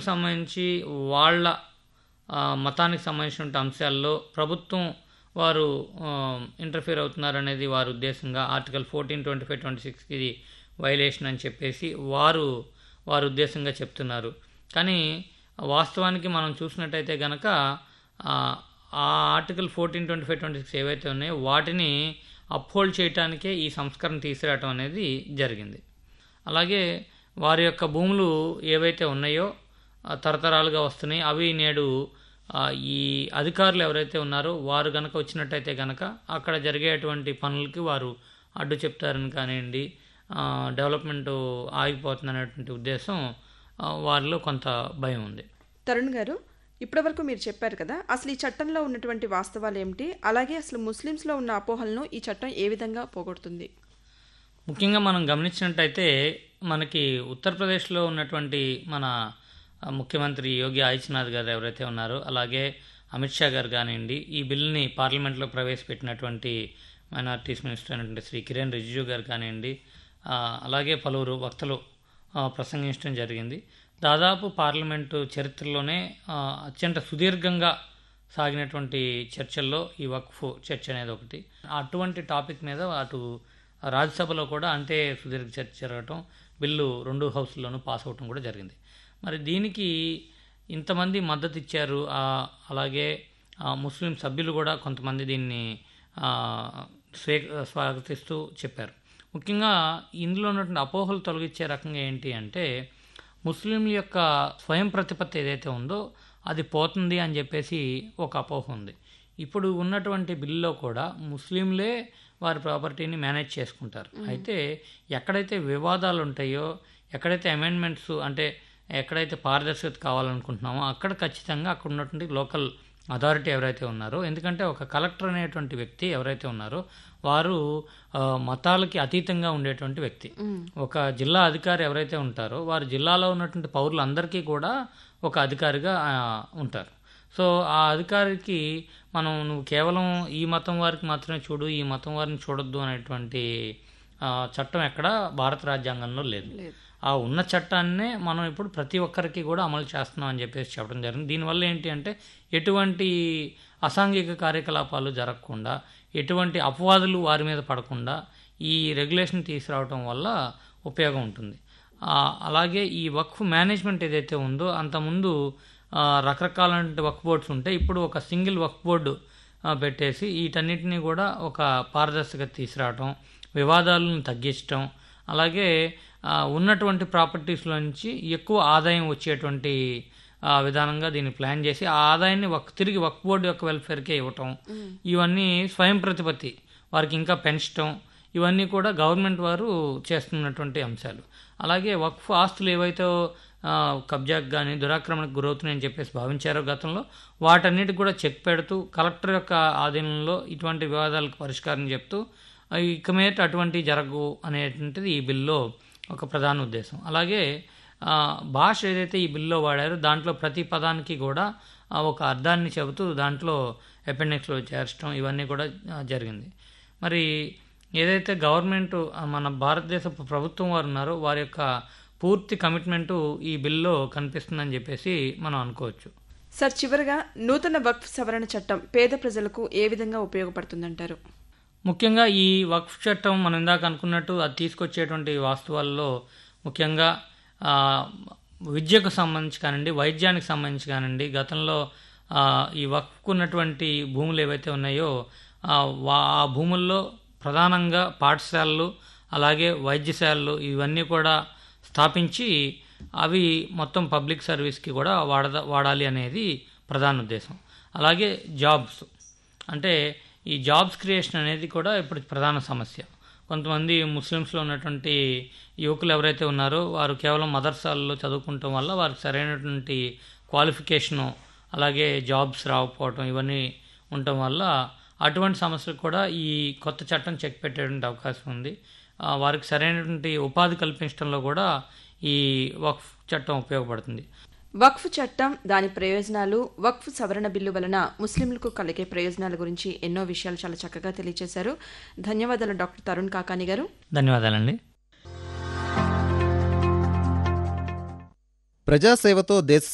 సంబంధించి వాళ్ళ ఆ, మతానికి సంబంధించిన అంశాల్లో ప్రభుత్వం వారు ఇంటర్ఫియర్ అవుతున్నారనేది వారి ఉద్దేశంగా article fourteen twenty five twenty సిక్స్కి ఇది వైలేషన్ అని చెప్పేసి వారు వారి ఉద్దేశంగా చెప్తున్నారు కానీ వాస్తవానికి మనం చూసినట్టయితే గనక ఆ ఆ article fourteen twenty five twenty six ఏవైతే ఉన్నాయో వాటిని అప్హోల్డ్ చేయడానికే ఈ సంస్కరణ తీసుకురావటం అనేది జరిగింది అలాగే వారి యొక్క భూములు ఏవైతే ఉన్నాయో ఆ, తరతరాలుగా వస్తున్నాయి అవి నేడు ఆ, ఈ అధికారులు ఎవరైతే ఉన్నారో వారు గనక వచ్చినట్టయితే గనక అక్కడ జరిగేటువంటి పనులకి వారు అడ్డు చెప్తారని కానివ్వండి ఆ, డెవలప్మెంట్ ఆగిపోతుంది అనేటువంటి ఉద్దేశం ఆ, వారిలో కొంత భయం ఉంది తరుణ్ గారు ఇప్పటివరకు మీరు చెప్పారు కదా అసలు ఈ చట్టంలో ఉన్నటువంటి వాస్తవాలు ఏమిటి అలాగే అసలు ముస్లిమ్స్లో ఉన్న అపోహలను ఈ చట్టం ఏ విధంగా పోగొడుతుంది ముఖ్యంగా మనం గమనించినట్టయితే మనకి ఉత్తరప్రదేశ్లో ఉన్నటువంటి మన ఆ, ముఖ్యమంత్రి యోగి ఆదిత్యనాథ్ గారు ఎవరైతే ఉన్నారో అలాగే అమిత్ షా గారు కానివ్వండి ఈ బిల్లుని పార్లమెంట్లో ప్రవేశపెట్టినటువంటి మైనారిటీస్ మినిస్టర్ అయినటువంటి శ్రీ కిరణ్ రిజిజు గారు కానివ్వండి ఆ, అలాగే పలువురు వక్తలు ఆ, ప్రసంగించడం జరిగింది దాదాపు పార్లమెంటు చరిత్రలోనే ఆ, అత్యంత సుదీర్ఘంగా సాగినటువంటి చర్చల్లో ఈ వక్ఫ్ చర్చ అనేది ఒకటి అటువంటి టాపిక్ మీద అటు రాజ్యసభలో కూడా అంతే సుదీర్ఘ చర్చ జరగటం బిల్లు రెండు హౌస్లోనూ పాస్ అవటం కూడా జరిగింది మరి దీనికి ఇంతమంది మద్దతు ఇచ్చారు ఆ, అలాగే ఆ, ముస్లిం సభ్యులు కూడా కొంతమంది దీన్ని ఆ, స్వే స్వాగతిస్తూ చెప్పారు ముఖ్యంగా ఇందులో ఉన్నటువంటి అపోహలు తొలగించే రకంగా ఏంటి అంటే ముస్లింల యొక్క స్వయం ప్రతిపత్తి ఏదైతే ఉందో అది పోతుంది అని చెప్పేసి ఒక అపోహ ఉంది ఇప్పుడు ఉన్నటువంటి బిల్లులో కూడా ముస్లింలే వారి ప్రాపర్టీని మేనేజ్ చేసుకుంటారు అయితే ఎక్కడైతే వివాదాలు ఉంటాయో ఎక్కడైతే అమెండ్మెంట్స్ అంటే ఎక్కడైతే పారదర్శకత కావాలనుకుంటున్నామో అక్కడ ఖచ్చితంగా అక్కడ ఉన్నటువంటి లోకల్ అథారిటీ ఎవరైతే ఉన్నారో ఎందుకంటే ఒక కలెక్టర్ అనేటువంటి వ్యక్తి ఎవరైతే ఉన్నారో వారు ఆ, మతాలకి అతీతంగా ఉండేటువంటి వ్యక్తి ఒక జిల్లా అధికారి ఎవరైతే ఉంటారో వారు జిల్లాలో ఉన్నటువంటి పౌరులందరికీ కూడా ఒక అధికారిగా ఆ, ఉంటారు సో ఆ అధికారికి మనం నువ్వు కేవలం ఈ మతం వారికి మాత్రమే చూడు ఈ మతం వారిని చూడొద్దు అనేటువంటి ఆ, చట్టం ఎక్కడ భారత రాజ్యాంగంలో లేదు ఆ ఉన్న చట్టాన్నే మనం ఇప్పుడు ప్రతి ఒక్కరికి కూడా అమలు చేస్తున్నాం అని చెప్పేసి చెప్పడం జరిగింది దీనివల్ల ఏంటి అంటే ఎటువంటి అసాంఘిక కార్యకలాపాలు జరగకుండా ఎటువంటి అపవాదులు వారి మీద పడకుండా ఈ రెగ్యులేషన్ తీసుకురావటం వల్ల ఉపయోగం ఉంటుంది ఆ, అలాగే ఈ వక్ఫ్ మేనేజ్మెంట్ ఏదైతే ఉందో అంతకుముందు ఆ, రకరకాలైన వక్ఫ్ బోర్డ్స్ ఉంటాయి ఇప్పుడు ఒక సింగిల్ వక్ఫ్ బోర్డు ఆ, పెట్టేసి వీటన్నిటిని కూడా ఒక పారదర్శకత తీసుకురావటం వివాదాలను తగ్గించటం అలాగే ఆ, ఉన్నటువంటి ప్రాపర్టీస్లో నుంచి ఎక్కువ ఆదాయం వచ్చేటువంటి ఆ, విధానంగా దీన్ని ప్లాన్ చేసి ఆ ఆదాయాన్ని వక్ తిరిగి వక్ బోర్డు యొక్క వెల్ఫేర్కే ఇవ్వటం ఇవన్నీ స్వయం ప్రతిపత్తి వారికి ఇంకా పెంచటం ఇవన్నీ కూడా గవర్నమెంట్ వారు చేస్తున్నటువంటి అంశాలు అలాగే వక్ఫ్ ఆస్తులు ఏవైతే ఆ, కబ్జాకు కానీ దురాక్రమణకు గురవుతున్నాయని చెప్పేసి భావించారో గతంలో వాటన్నిటికి కూడా చెక్ పెడుతూ కలెక్టర్ యొక్క ఆధీనంలో ఇటువంటి వివాదాలకు పరిష్కారం చెప్తూ ఆ, ఇక మీద అటువంటి జరగవు అనేటువంటిది ఈ బిల్లో ఒక ప్రధాన ఉద్దేశం అలాగే ఆ, భాష ఏదైతే ఈ బిల్లో వాడారో దాంట్లో ప్రతి పదానికి కూడా ఆ, ఒక అర్థాన్ని చెబుతూ దాంట్లో అపెండిక్స్లో చేర్చడం ఇవన్నీ కూడా ఆ, జరిగింది మరి ఏదైతే గవర్నమెంట్ ఆ, మన భారతదేశ ప్రభుత్వం వారు ఉన్నారో వారి యొక్క పూర్తి కమిట్మెంటు ఈ బిల్లో కనిపిస్తుందని చెప్పేసి మనం అనుకోవచ్చు సార్ చివరగా నూతన వక్ఫ్ సవరణ చట్టం పేద ప్రజలకు ఏ విధంగా ఉపయోగపడుతుందంటారు ముఖ్యంగా ఈ వక్ఫ్ చట్టం మనం ఇందాక అనుకున్నట్టు అది తీసుకొచ్చేటువంటి వాస్తవాల్లో ముఖ్యంగా ఆ, విద్యకు సంబంధించి కానివ్వండి వైద్యానికి సంబంధించి కానివ్వండి గతంలో ఆ, ఈ వక్ఫ్కు ఉన్నటువంటి భూములు ఏవైతే ఉన్నాయో ఆ, వా- ఆ భూముల్లో ప్రధానంగా పాఠశాలలు అలాగే వైద్యశాలలు ఇవన్నీ కూడా స్థాపించి అవి మొత్తం పబ్లిక్ సర్వీస్కి కూడా వాడద వాడాలి అనేది ప్రధాన ఉద్దేశం అలాగే జాబ్స్ అంటే ఈ జాబ్స్ క్రియేషన్ అనేది కూడా ఇప్పుడు ప్రధాన సమస్య కొంతమంది ముస్లిమ్స్లో ఉన్నటువంటి యువకులు ఎవరైతే ఉన్నారో వారు కేవలం మదర్సాల్లో చదువుకుంటాం వల్ల వారికి సరైనటువంటి క్వాలిఫికేషను అలాగే జాబ్స్ రాకపోవటం ఇవన్నీ ఉండటం వల్ల అటువంటి సమస్యలు కూడా ఈ కొత్త చట్టం చెక్ పెట్టేటువంటి అవకాశం ఉంది ఆ, వారికి సరైనటువంటి ఉపాధి కల్పించడంలో కూడా ఈ వక్ఫ్ చట్టం ఉపయోగపడుతుంది వక్ఫ్ చట్టం దాని ప్రయోజనాలు వక్ఫ్ సవరణ బిల్లు వలన ముస్లింలకు కలిగే ప్రయోజనాల గురించి ఎన్నో విషయాలు చాలా చక్కగా తెలియజేశారు ధన్యవాదాలు డాక్టర్ తరుణ్ కాకాని గారు ధన్యవాదాలండి ప్రజాసేవతో దేశ